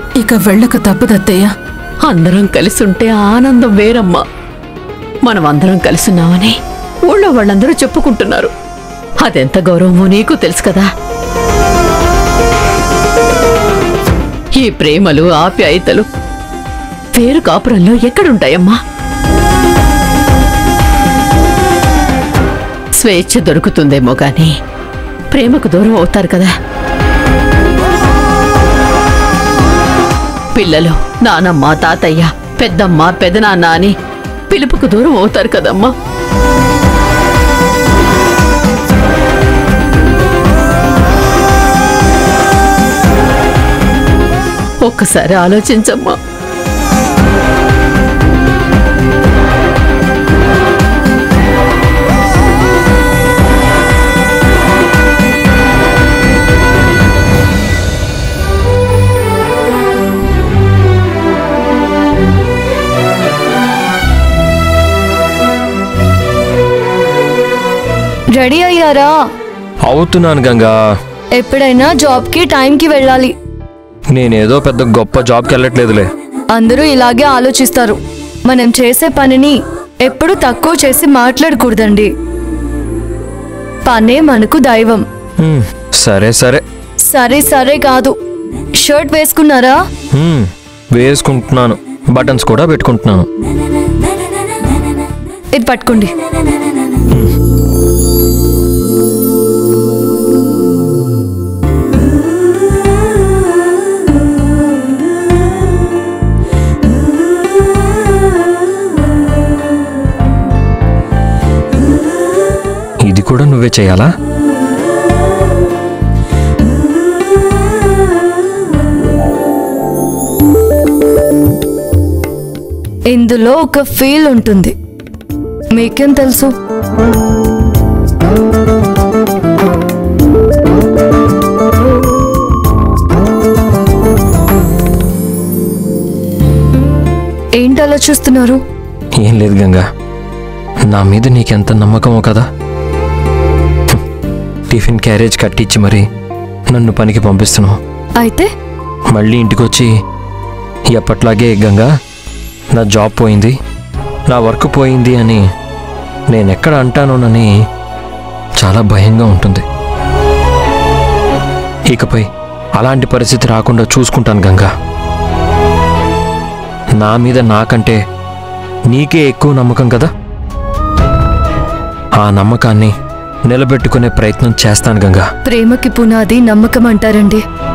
ఇక వెళ్ళక తప్పదత్తయ్య అందరం కలిసి ఉంటే ఆ ఆనందం వేరమ్మా మనం అందరం కలిసున్నామని ఊళ్ళో వాళ్ళందరూ చెప్పుకుంటున్నారు అదెంత గౌరవమో నీకు తెలుసు కదా ఈ ప్రేమలు ఆప్యాయతలు వేరు కాపురంలో ఎక్కడుంటాయమ్మా స్వేచ్ఛ దొరుకుతుందేమో గాని ప్రేమకు దూరం అవుతారు కదా పిల్లలు నానమ్మ తాతయ్య పెద్దమ్మ పెదనాన్న అని పిలుపుకు దూరం అవుతారు కదమ్మా ఒక్కసారి ఆలోచించమ్మా రెడీ అయ్యారా అవుతున్నాను గంగా ఎప్పుడైనా జాబ్కి టైంకి వెళ్ళాలి నేనేదో పెద్ద గొప్ప జాబ్కి వెళ్ళట్లేదులే అందరూ ఇలాగే ఆలోచిస్తారు మనం చేసే పనిని ఎప్పుడు తక్కువ చేసి మాట్లాడకూడదండి పనే మనకు దైవం హ్మ్, సరే సరే సరే సరే కాదు షర్ట్ వేసుకున్నారా హ్మ్, వేసుకుంటున్నాను బటన్స్ కూడా పెట్టుకుంటున్నాను ఇది పట్టుకోండి ఇది కూడా నువ్వే చేయాలా ఇందులో ఒక ఫీల్ ఉంటుంది మీకేం తెలుసు ఏంటి ఆలోచిస్తున్నారు ఏం లేదు గంగా నా మీద నీకెంత నమ్మకమో కదా హ్మ్, టిఫిన్ క్యారేజ్ కట్టించి మరి నన్ను పనికి పంపిస్తున్నావు అయితే మళ్ళీ ఇంటికొచ్చి ఎప్పట్లాగే గంగా నా జాబ్ పోయింది నా వర్క్ పోయింది అని నేనెక్కడ అంటానోనని చాలా భయంగా ఉంటుంది ఇకపై అలాంటి పరిస్థితి రాకుండా చూసుకుంటాను గంగా నా మీద నాకంటే నీకే ఎక్కువ నమ్మకం కదా ఆ నమ్మకాన్ని నిలబెట్టుకునే ప్రయత్నం చేస్తాను గంగా ప్రేమకి పునాది నమ్మకం అంటారండి